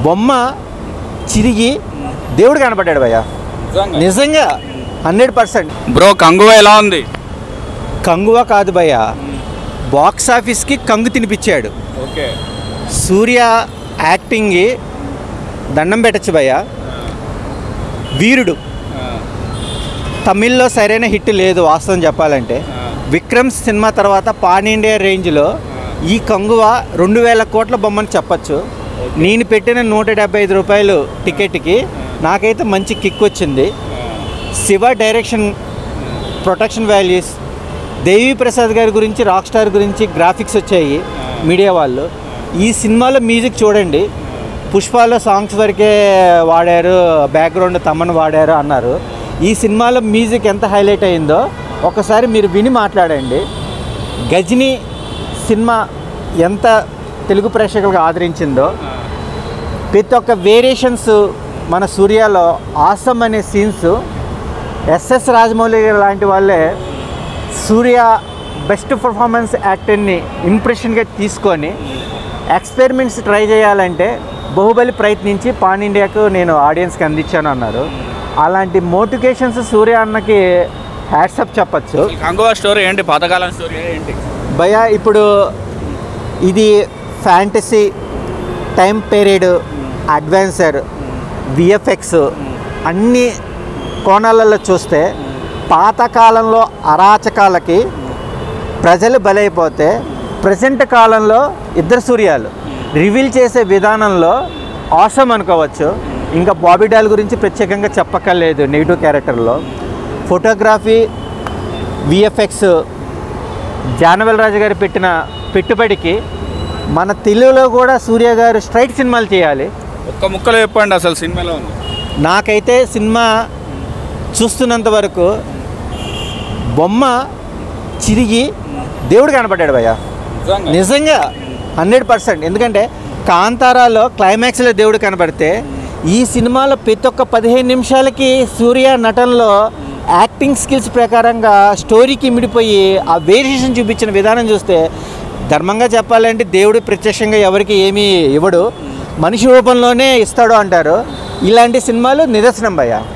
బొమ్మ చిరిగి దేవుడు కనపడ్డాడు భయ్య నిజంగా హండ్రెడ్ పర్సెంట్ బ్రో కంగువ ఎలా ఉంది కంగువ కాదు భయ్య బాక్స్ ఆఫీస్కి కంగు తినిపించాడు ఓకే సూర్య యాక్టింగ్కి దండం పెట్టచ్చు భయ్య వీరుడు తమిళ్లో సరైన హిట్ లేదు వాస్తవం చెప్పాలంటే విక్రమ్ సినిమా తర్వాత పాన్ ఇండియా రేంజ్లో ఈ కంగువ రెండు వేల కోట్ల బొమ్మని చెప్పచ్చు నేను పెట్టిన నూట డెబ్బై ఐదు రూపాయలు టికెట్కి నాకైతే మంచి కిక్ వచ్చింది Siva direction protection values Devi Prasad గారి గురించి రాక్ స్టార్ గురించి గ్రాఫిక్స్ వచ్చాయి మీడియా వాళ్ళు ఈ సినిమాలో మ్యూజిక్ చూడండి పుష్పాలో సాంగ్స్ వరకే వాడారు బ్యాక్గ్రౌండ్ తమ్మను వాడారు అన్నారు ఈ సినిమాలో మ్యూజిక్ ఎంత హైలైట్ అయిందో ఒకసారి మీరు విని మాట్లాడండి గజనీ సినిమా ఎంత తెలుగు ప్రేక్షకులకు ఆదరించిందో ప్రతి ఒక్క వేరియేషన్స్ మన సూర్యాలో ఆసమ్ అనే సీన్స్ ఎస్ఎస్ రాజమౌళి గారు లాంటి వాళ్ళే సూర్య బెస్ట్ పర్ఫార్మెన్స్ యాక్టర్ని ఇంప్రెషన్గా తీసుకొని ఎక్స్పెరిమెంట్స్ ట్రై చేయాలంటే బాహుబలి ప్రయత్నించి పాన్ ఇండియాకు నేను ఆడియన్స్కి అందించాను అన్నారు అలాంటి మోటివేషన్స్ సూర్య అన్నకి హ్యాట్సప్ చెప్పచ్చు కంగువ స్టోరీ ఏంటి పాతకాలం స్టోరీ ఏంటి భయ ఇప్పుడు ఇది fantasy time period adventure VFX అన్ని కోణాలలో చూస్తే పాతకాలంలో అరాచకాలకి ప్రజలు బలైపోతే ప్రజెంట్ కాలంలో ఇద్దరు సూర్యాలు రివీల్ చేసే విధానంలో ఆసమ్ అనుకోవచ్చు ఇంకా బాబీ డాల్ గురించి ప్రత్యేకంగా చెప్పక్కర్లేదు నెగిటివ్ క్యారెక్టర్లో ఫోటోగ్రఫీ విఎఫ్ఎక్స్ జానవల్ రాజు గారు పెట్టిన పెట్టుబడికి మన తెలుగులో కూడా సూర్య గారు స్ట్రైట్ సినిమాలు చేయాలి ఒక్క ముక్కలో చెప్పండి అసలు సినిమాలో ఉంది నాకైతే సినిమా చూస్తున్నంత వరకు బొమ్మ చిరిగి దేవుడు కనపడ్డాడు భయ్య నిజంగా హండ్రెడ్ పర్సెంట్ ఎందుకంటే కాంతారాలో క్లైమాక్స్లో దేవుడు కనపడితే ఈ సినిమాలో ప్రతి ఒక్క పదిహేను నిమిషాలకి సూర్య నటనలో యాక్టింగ్ స్కిల్స్ ప్రకారంగా స్టోరీకి ఇమిడిపోయి ఆ వేరియేషన్ చూపించిన విధానం చూస్తే ధర్మంగా చెప్పాలంటే దేవుడు ప్రత్యక్షంగా ఎవరికి ఏమీ ఇవ్వడు మనిషి రూపంలోనే ఇస్తాడు అంటారు ఇలాంటి సినిమాలు నిదర్శనం భయ్య